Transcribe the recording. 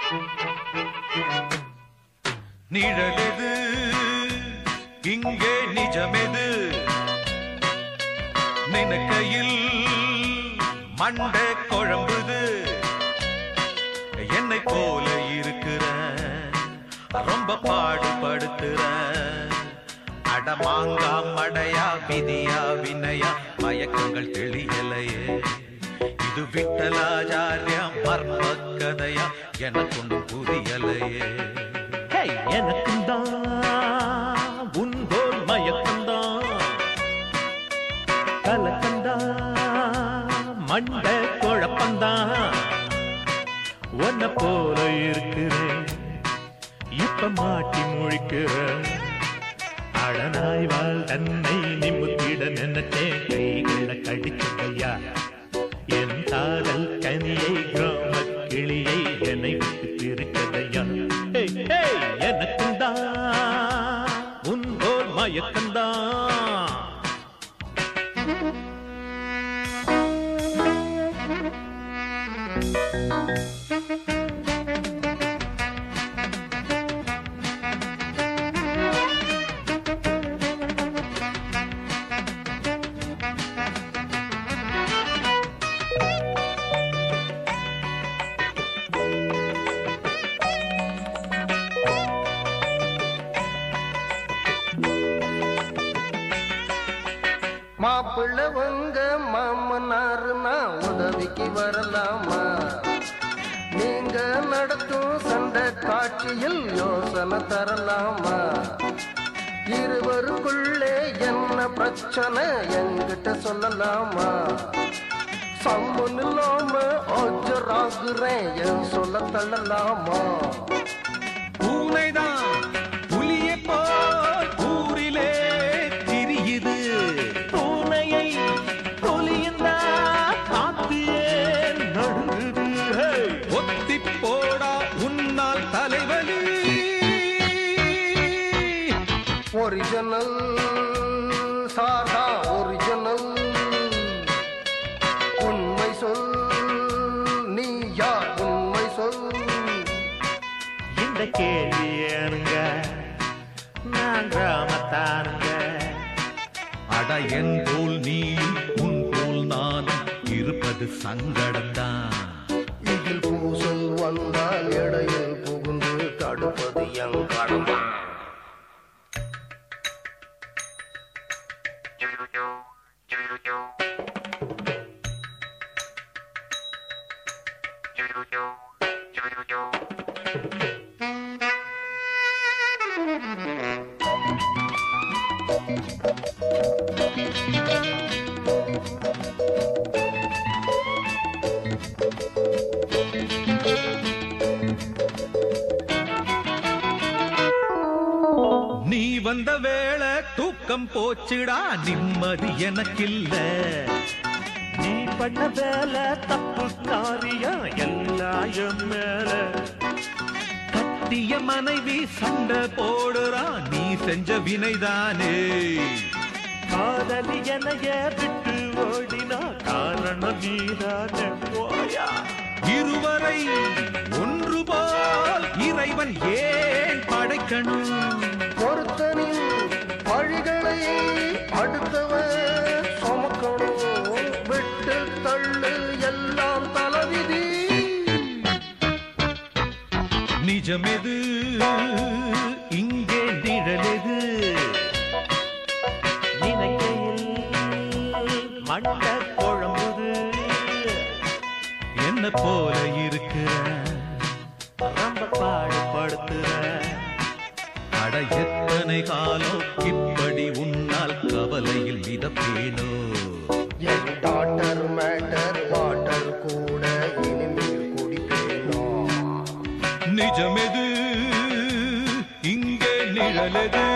நிழலெது இங்கே நிஜமெது நினைக்கையில் மண்டை குழம்புது என்னை போல இருக்கிற ரொம்ப பாடுபடுத்துற அடமாங்கா மடையா விதியா வினையா மயக்கங்கள் தெளியலையே இது விட்டலாச்சாரியா மர்ம கதையா எனக்கொண்டும் புரியலையே எனக்கும் தான் உன் போல் மயக்கம்தான் கலக்கந்தான் மண்ட குழப்பந்தான் உன்னை போல இருக்கிறேன் இப்ப மாட்டி முழிக்கிறேன் அழனாய் வாழ் தன்னை நிமித்திட நினைச்சேன் கைகளை கடிச்சதையா என் காதல் கனியை கிராம கிளியை என்னை விட்டு பிரிச்சதையா ஏய், ஏய், எனக்கும் தான் உன் போல் மயக்கம்தான் மாப்பிள்ள உங்க மாமனாருனா உதவிக்கு வரலாமா நீங்க நடத்தும் சண்டை காட்சியில் யோசனை தரலாமா இருவருக்குள்ளே என்ன பிரச்சனை என்கிட்ட சொல்லலாமா சம்மன் இல்லாம ஆஜராகுறேன் என் சொல்ல தள்ளலாமா பூனைதான் புலியை போல் ஊரிலே திரியுது பூனையை புலியந்தா காத்து ஏன் நடுங்குது ஹே! ஒத்தி போடா உன்னால் தலைவலி ஒரிஜினல் சாரா ஒரிஜினல் உண்மை சொல் நீ யார் உண்மை சொல் இந்த கேள்வி ஏனுங்க நான் கிராமத்தானுங்க அட என் போல் நீ உன் போல் நானும் இருப்பது சங்கடம்தான் இதில் பூசல் வந்தால் இடையில் புகுந்து தடுப்பது என் கடமை நீ வந்த வேளை தூக்கம் போச்சுடா நிம்மதி எனக்கில்ல நீ பண்ண வேலை தப்பு காரியம் எல்லாம் என் மேல கட்டிய மனைவி சண்டை போடுறா நீ செஞ்ச வினைதானே காதலி எனைய விட்டு ஓடினா காரணம் நீதானே போயா இருவரை ஒன்று போல் இறைவன் ஏன் படைக்கணும் பொறுத்தனின் பழிகளை அடுத்தவன் சுமக்கணும் விட்டு தள்ளு எல்லாம் தலைவிதி நிஜமெது இங்கே நிழலெது நினைக்கையில் மண்ட குழம்புது என்ன போல இருக்கிற ரொம்ப பாடுபடுத்துற அட எத்தனை காலம் இப்படி உன்னால் கவலையில் மிதப்பேனோ என் டாட்டர் மேட்டர் வாட்டர் கூட இனிமேல் குடிப்பேனோ நிஜமெது இங்கே நிழலெது